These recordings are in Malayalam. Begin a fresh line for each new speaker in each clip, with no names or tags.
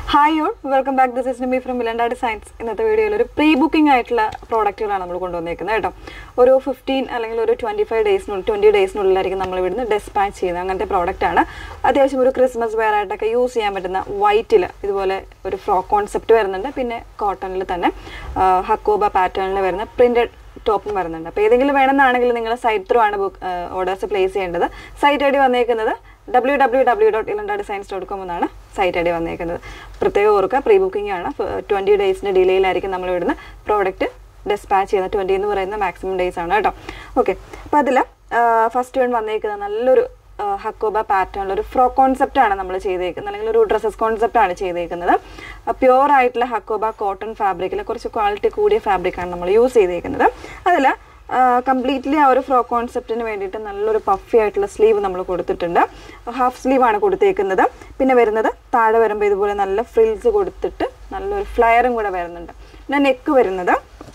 hi all welcome back this is Nimi from മിലൻഡാഡ് സയൻസ് ഇന്നത്തെ വീഡിയോയിൽ ഒരു പ്രീ ബുക്കിംഗ് ആയിട്ടുള്ള പ്രോഡക്റ്റുകളാണ് നമ്മൾ കൊണ്ടുവന്നേക്കുന്നത് കേട്ടോ ഒരു ഫിഫ്റ്റീൻ അല്ലെങ്കിൽ ഒരു ട്വൻറ്റി ഫൈവ് ഡേയ്സിനുള്ളിൽ ട്വൻറ്റി ഡേയ്സിനുള്ളിലായിരിക്കും നമ്മൾ ഇവിടുന്ന് ഡെസ്പാച്ച് ചെയ്യുന്നത് അങ്ങനത്തെ പ്രോഡക്റ്റ് ആണ് അത്യാവശ്യം ഒരു ക്രിസ്മസ് വെയർ ആയിട്ടൊക്കെ യൂസ് ചെയ്യാൻ പറ്റുന്ന വൈറ്റിൽ ഇതുപോലെ ഒരു ഫ്രോക്ക് കോൺസെപ്റ്റ് വരുന്നുണ്ട് പിന്നെ കോട്ടണിൽ തന്നെ ഹക്കോബ പാറ്റേണിൽ വരുന്ന പ്രിന്റഡ് ടോപ്പും വരുന്നുണ്ട് അപ്പോൾ ഏതെങ്കിലും വേണമെന്നാണെങ്കിൽ നിങ്ങൾ സൈറ്റ് ത്രൂ ആണ് ബുക്ക് ഓർഡേഴ്സ് പ്ലേസ് ചെയ്യേണ്ടത് സൈറ്റ് ഐ ഡി വന്നേക്കുന്നത് ഡബ്ല്യൂ ഡബ്ല്യൂ ഡബ്ല്യൂ ഡോട്ട് ഇലണ്ട ഡിസൈൻസ് ഡോട്ട് കോം എന്നാണ് സൈറ്റ് ഐ ഡി വന്നേക്കുന്നത് പ്രത്യേകം ഓർക്കുക പ്രീ ബുക്കിംഗ് ആണ് ട്വൻറ്റി ഡേയ്സിൻ്റെ ഡിലേയിലായിരിക്കും നമ്മൾ ഇവിടുന്ന് പ്രോഡക്റ്റ് ഡെസ്പാച്ച് ചെയ്യുന്നത് ട്വൻറ്റി എന്ന് പറയുന്ന മാക്സിമം ഡേയ്സ് ആണ് കേട്ടോ ഓക്കെ അപ്പോൾ അതിൽ ഫസ്റ്റ് വൺ വന്നേക്കുന്നത് നല്ലൊരു ഹക്കോബ പാറ്റേണിൽ ഒരു ഫ്രോ കോൺസെപ്റ്റ് ആണ് നമ്മൾ ചെയ്തേക്കുന്നത് അല്ലെങ്കിൽ ഒരു ഡ്രസ്സസ് കോൺസെപ്റ്റ് ആണ് ചെയ്തേക്കുന്നത് പ്യുവർ ആയിട്ടുള്ള ഹക്കോബ കോട്ടൺ ഫാബ്രിക്കിൽ കുറച്ച് ക്വാളിറ്റി കൂടിയ ഫാബ്രിക്കാണ് നമ്മൾ യൂസ് ചെയ്തേക്കുന്നത് അതിൽ കംപ്ലീറ്റ്ലി ആ ഒരു ഫ്രോ കോൺസെപ്റ്റിന് വേണ്ടിയിട്ട് നല്ലൊരു പഫി ആയിട്ടുള്ള സ്ലീവ് നമ്മൾ കൊടുത്തിട്ടുണ്ട് ഹാഫ് സ്ലീവ് ആണ് കൊടുത്തേക്കുന്നത് പിന്നെ വരുന്നത് താഴെ വരുമ്പോൾ ഇതുപോലെ നല്ല ഫ്രിൽസ് കൊടുത്തിട്ട് നല്ലൊരു ഫ്ലയറും കൂടെ വരുന്നുണ്ട് പിന്നെ നെക്ക് വരുന്നത്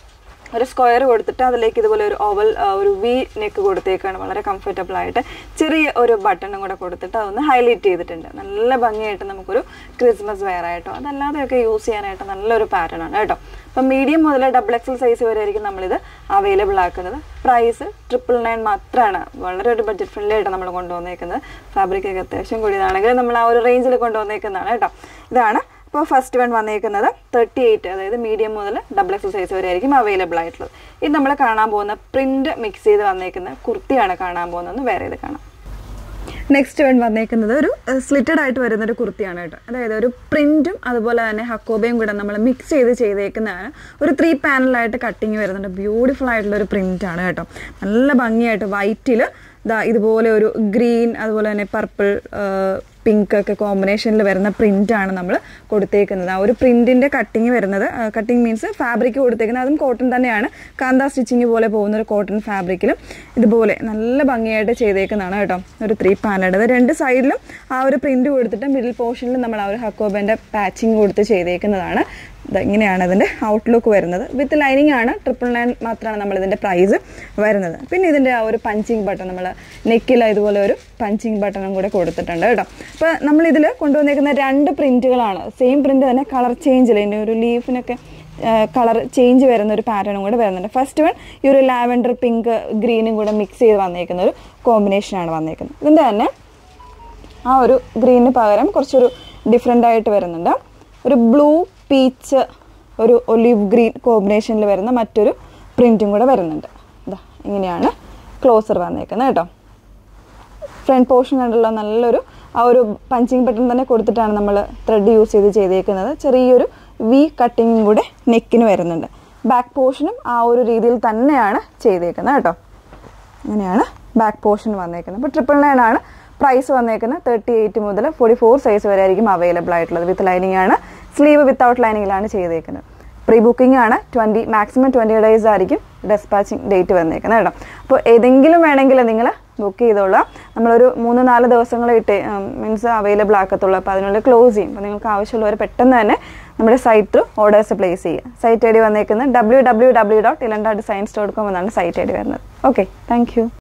ഒരു സ്ക്വയർ കൊടുത്തിട്ട് അതിലേക്ക് ഇതുപോലെ ഒരു ഓവൽ ഒരു വി നെക്ക് കൊടുത്തേക്കാണ് വളരെ കംഫർട്ടബിൾ ആയിട്ട് ചെറിയ ഒരു ബട്ടണും കൂടെ കൊടുത്തിട്ട് അതൊന്ന് ഹൈലൈറ്റ് ചെയ്തിട്ടുണ്ട് നല്ല ഭംഗിയായിട്ട് നമുക്കൊരു ക്രിസ്മസ് വെയർ ആയിട്ടോ അതല്ലാതെയൊക്കെ യൂസ് ചെയ്യാനായിട്ട് നല്ലൊരു പാറ്റേൺ ആണ് കേട്ടോ അപ്പം മീഡിയം മുതൽ ഡബിൾ എക്സൽ സൈസ് വരെ ആയിരിക്കും നമ്മളിത് അവൈലബിൾ ആക്കുന്നത് പ്രൈസ് ട്രിപ്പിൾ നയൻ മാത്രമാണ് വളരെ ഒരു ബഡ്ജറ്റ് ഫ്രണ്ട്ലി ആയിട്ട് നമ്മൾ കൊണ്ടുവന്നേക്കുന്നത് ഫാബ്രിക് ഒക്കെ അത്യാവശ്യം കൂടിയതാണെങ്കിൽ നമ്മൾ ആ ഒരു റേഞ്ചിൽ കൊണ്ടുവന്നേക്കുന്നതാണ് കേട്ടോ ഇതാണ് ഇപ്പോൾ ഫസ്റ്റ് വൺ വന്നേക്കുന്നത് തേർട്ടി എയ്റ്റ് അതായത് മീഡിയം മുതൽ ഡബിൾ എക്സ് സൈസ് വരെ ആയിരിക്കും അവൈലബിൾ ആയിട്ടുള്ളത് ഇത് നമ്മൾ കാണാൻ പോകുന്ന പ്രിന്റ് മിക്സ് ചെയ്ത് വന്നേക്കുന്ന കുർത്തിയാണ് കാണാൻ പോകുന്നത് വേറെ ഇത് കാണാം നെക്സ്റ്റ് വൺ വന്നേക്കുന്നത് ഒരു സ്ലിറ്റഡ് ആയിട്ട് വരുന്ന ഒരു കുർത്തിയാണ് കേട്ടോ അതായത് ഒരു പ്രിന്റും അതുപോലെ തന്നെ ഹക്കോബയും കൂടെ നമ്മൾ മിക്സ് ചെയ്ത് ചെയ്തേക്കുന്നതാണ് ഒരു ത്രീ പാനലായിട്ട് കട്ടിങ് വരുന്നുണ്ട് ബ്യൂട്ടിഫുൾ ആയിട്ടുള്ള ഒരു പ്രിന്റ് ആണ് കേട്ടോ നല്ല ഭംഗിയായിട്ട് വൈറ്റിൽ ഇതാ ഇതുപോലെ ഒരു ഗ്രീൻ അതുപോലെ തന്നെ പർപ്പിൾ പിങ്ക് ഒക്കെ കോമ്പിനേഷനിൽ വരുന്ന പ്രിന്റ് ആണ് നമ്മൾ കൊടുത്തേക്കുന്നത് ആ ഒരു പ്രിന്റിന്റെ കട്ടിങ് വരുന്നത് കട്ടിങ് മീൻസ് ഫാബ്രിക് കൊടുത്തേക്കുന്നത് അതും കോട്ടൺ തന്നെയാണ് കാന്ത സ്റ്റിച്ചിങ് പോലെ പോകുന്ന ഒരു കോട്ടൺ ഫാബ്രിക്കിലും ഇതുപോലെ നല്ല ഭംഗിയായിട്ട് ചെയ്തേക്കുന്നതാണ് കേട്ടോ ഒരു ത്രീ പാനഡ് രണ്ട് സൈഡിലും ആ ഒരു പ്രിന്റ് കൊടുത്തിട്ട് മിഡിൽ പോർഷനിൽ നമ്മൾ ആ ഒരു ഹക്കോബന്റെ പാച്ചിങ് കൊടുത്ത് ചെയ്തേക്കുന്നതാണ് ഇങ്ങനെയാണ് അതിൻ്റെ ഔട്ട്ലുക്ക് വരുന്നത് വിത്ത് ലൈനിങ് ആണ് ട്രിപ്പിൾ നയൻ മാത്രമാണ് നമ്മൾ ഇതിൻ്റെ പ്രൈസ് വരുന്നത് പിന്നെ ഇതിൻ്റെ ആ ഒരു പഞ്ചിങ് ബട്ടൺ നമ്മൾ നെക്കിൽ ഇതുപോലെ ഒരു പഞ്ചിങ് ബട്ടണും കൂടെ കൊടുത്തിട്ടുണ്ട് കേട്ടോ അപ്പോൾ നമ്മൾ ഇതിൽ കൊണ്ടുവന്നേക്കുന്ന രണ്ട് പ്രിൻറ്റുകളാണ് സെയിം പ്രിൻറ്റ് തന്നെ കളർ ചേഞ്ചിൽ ഇതിൻ്റെ ഒരു ലീഫിനൊക്കെ കളർ ചേഞ്ച് വരുന്ന ഒരു പാറ്റേണും കൂടെ വരുന്നുണ്ട് ഫസ്റ്റ് വൺ ഈ ഒരു ലാവൻഡർ പിങ്ക് ഗ്രീനും കൂടെ മിക്സ് ചെയ്ത് വന്നേക്കുന്ന ഒരു കോമ്പിനേഷനാണ് വന്നേക്കുന്നത് ഇതിൻ്റെ തന്നെ ആ ഒരു ഗ്രീനിന് പകരം കുറച്ചൊരു ഡിഫറെൻ്റ് ആയിട്ട് വരുന്നുണ്ട് ഒരു ബ്ലൂ പീച്ച് ഒരു ഒലിവ് ഗ്രീൻ കോമ്പിനേഷനിൽ വരുന്ന മറ്റൊരു പ്രിൻറ്റും കൂടെ വരുന്നുണ്ട് ഇതാ ഇങ്ങനെയാണ് ക്ലോസർ വന്നേക്കുന്നത് കേട്ടോ ഫ്രണ്ട് പോർഷൻ കണ്ടുള്ള നല്ലൊരു ആ ഒരു പഞ്ചിങ് ബട്ടൺ തന്നെ കൊടുത്തിട്ടാണ് നമ്മൾ ത്രെഡ് യൂസ് ചെയ്ത് ചെയ്തേക്കുന്നത് ചെറിയൊരു വി കട്ടിങ്ങും കൂടെ നെക്കിന് വരുന്നുണ്ട് ബാക്ക് പോർഷനും ആ ഒരു രീതിയിൽ തന്നെയാണ് ചെയ്തേക്കുന്നത് കേട്ടോ അങ്ങനെയാണ് ബാക്ക് പോർഷൻ വന്നേക്കുന്നത് അപ്പോൾ ട്രിപ്പിൾ നയൻ ആണ് പ്രൈസ് വന്നേക്കുന്നത് തേർട്ടി എയ്റ്റ് മുതൽ ഫോർട്ടി ഫോർ സൈസ് വരെ ആയിരിക്കും അവൈലബിൾ ആയിട്ടുള്ളത് വിത്ത് ലൈനിങ് ആണ് സ്ലീവ് വിത്തൗട്ട് ലൈനിങ്ങിലാണ് ചെയ്തേക്കുന്നത് പ്രീ ബുക്കിംഗ് ആണ് ട്വൻറ്റി മാക്സിമം ട്വൻറ്റി ഡേയ്സ് ആയിരിക്കും ഡെസ്പാച്ചിങ് ഡേറ്റ് വന്നേക്കുന്നത് കേട്ടോ അപ്പോൾ ഏതെങ്കിലും വേണമെങ്കിൽ നിങ്ങൾ ബുക്ക് ചെയ്തോളാം നമ്മളൊരു മൂന്ന് നാല് ദിവസങ്ങൾ ഇട്ട് മീൻസ് അവൈലബിൾ ആക്കത്തുള്ളൂ അപ്പോൾ അതിനുള്ളിൽ ക്ലോസ് ചെയ്യും അപ്പോൾ നിങ്ങൾക്ക് ആവശ്യമുള്ളവർ പെട്ടെന്ന് തന്നെ നമ്മുടെ സൈറ്റ് ഓർഡേഴ്സ് പ്ലേസ് ചെയ്യുക സൈറ്റ് ഐ ഡി വന്നേക്കുന്നത് ഡബ്ല്യൂ ഡബ്ല്യൂ ഡബ്ല്യൂ ഡോട്ട് ഇലണ്ട ഡിസൈൻസ് ഡോട്ട് കോം എന്നാണ് സൈറ്റ് ഐ ഡി വരുന്നത് ഓക്കെ താങ്ക്